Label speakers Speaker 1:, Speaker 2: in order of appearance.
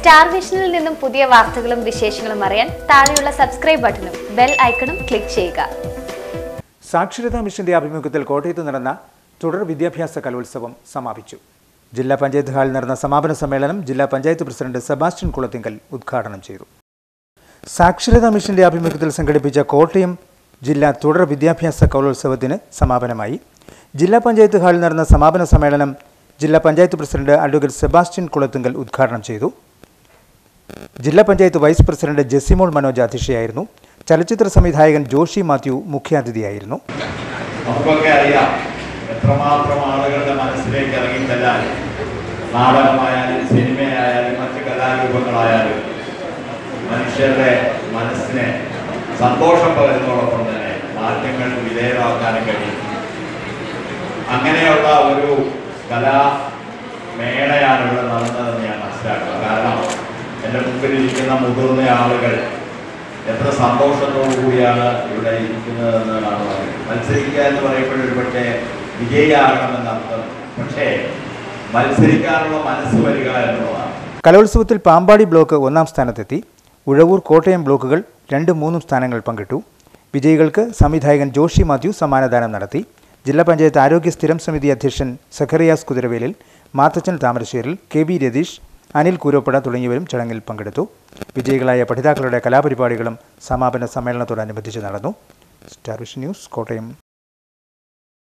Speaker 1: star വിഷനിൽ നിന്നും പുതിയ വാർത്തകളും വിശേഷങ്ങളും അറിയാൻ താഴെയുള്ള സബ്സ്ക്രൈബ് ബട്ടണും ബെൽ ഐക്കണും ക്ലിക്ക് ചെയ്യുക
Speaker 2: സാക്ഷരതാ മിഷന്റെ ആഭിമുഖ്യത്തിൽ കോട്ടയത്ത് നടന്ന തുടർ വിദ്യാഭ്യാസ കലോത്സവം സമാപിച്ചു ജില്ലാ പഞ്ചായത്ത് ഹാളിൽ നടന്ന സമാപന സമ്മേളനം ജില്ലാ പഞ്ചായത്ത് പ്രസിഡന്റ് സെബാസ്റ്റ്യൻ കുളത്തിങ്കൽ ഉദ്ഘാടനം ചെയ്തു സാക്ഷരതാ മിഷന്റെ ആഭിമുഖ്യത്തിൽ സംഘടിപ്പിച്ച കോട്ടയം ജില്ലാ തുടർ വിദ്യാഭ്യാസ കലോത്സവത്തിന് സമാപനമായി ജില്ലാ പഞ്ചായത്ത് ഹാളിൽ നടന്ന സമാപന സമ്മേളനം ജില്ലാ പഞ്ചായത്ത് പ്രസിഡന്റ് അഡ്വക്കേറ്റ് സെബാസ്റ്റ്യൻ കുളത്തിങ്കൽ ഉദ്ഘാടനം ചെയ്തു ജില്ലാ പഞ്ചായത്ത് വൈസ് പ്രസിഡന്റ് ജെസിമോൾ മനോജ് അധ്യക്ഷയായിരുന്നു ചലച്ചിത്ര സംവിധായകൻ ജോഷി മാത്യു മുഖ്യാതിഥിയായിരുന്നു
Speaker 3: നമുക്കൊക്കെ അറിയാം എത്രമാത്രം ആളുകളുടെ മനസ്സിലേക്ക് ഇറങ്ങിച്ചെല്ലാൻ നാടകമായാലും സിനിമയായാലും മറ്റ് കലാരൂപങ്ങളായാലും മനുഷ്യരുടെ മനസ്സിനെ സന്തോഷം പകരുന്നതോടൊപ്പം തന്നെ മാറ്റങ്ങൾ വിധേയമാക്കാനും കഴിയും അങ്ങനെയുള്ള ഒരു കലാ മേളയാണ് ഇവിടെ നടന്നതെന്ന് ഞാൻ മനസ്സിലാക്കുക കാരണം എൻ്റെ മുമ്പിലിരിക്കുന്ന മുതിർന്ന ആളുകൾ എത്ര സന്തോഷത്തോടു കൂടിയാണ് ഇവിടെ ഇരിക്കുന്നതെന്ന് കാണുന്നത് മത്സരിക്കുക എന്ന് പറയുമ്പോഴൊരു പക്ഷേ വിജയിയാകണമെന്നർത്ഥം പക്ഷേ മത്സരിക്കാനുള്ള മനസ്സ് വരിക എന്നുള്ളതാണ്
Speaker 2: കലോത്സവത്തിൽ പാമ്പാടി ബ്ലോക്ക് ഒന്നാം സ്ഥാനത്തെത്തി ഉഴവൂർ കോട്ടയം ബ്ലോക്കുകൾ രണ്ടും മൂന്നും സ്ഥാനങ്ങൾ പങ്കിട്ടു വിജയികൾക്ക് സംവിധായകൻ ജോഷി മാത്യു സമ്മാനദാനം നടത്തി ജില്ലാ പഞ്ചായത്ത് ആരോഗ്യ സ്ഥിരം സമിതി അധ്യക്ഷൻ സഖറിയാസ് കുതിരവേലിൽ മാത്തച്ചൻ താമരശ്ശേരിൽ കെ വി രതീഷ് അനിൽ കൂരോപ്പട തുടങ്ങിയവരും ചടങ്ങിൽ പങ്കെടുത്തു വിജയികളായ പഠിതാക്കളുടെ കലാപരിപാടികളും സമാപന സമ്മേളനത്തോടനുബന്ധിച്ച് നടന്നു സ്റ്റാർ വിഷൻ ന്യൂസ് കോട്ടയം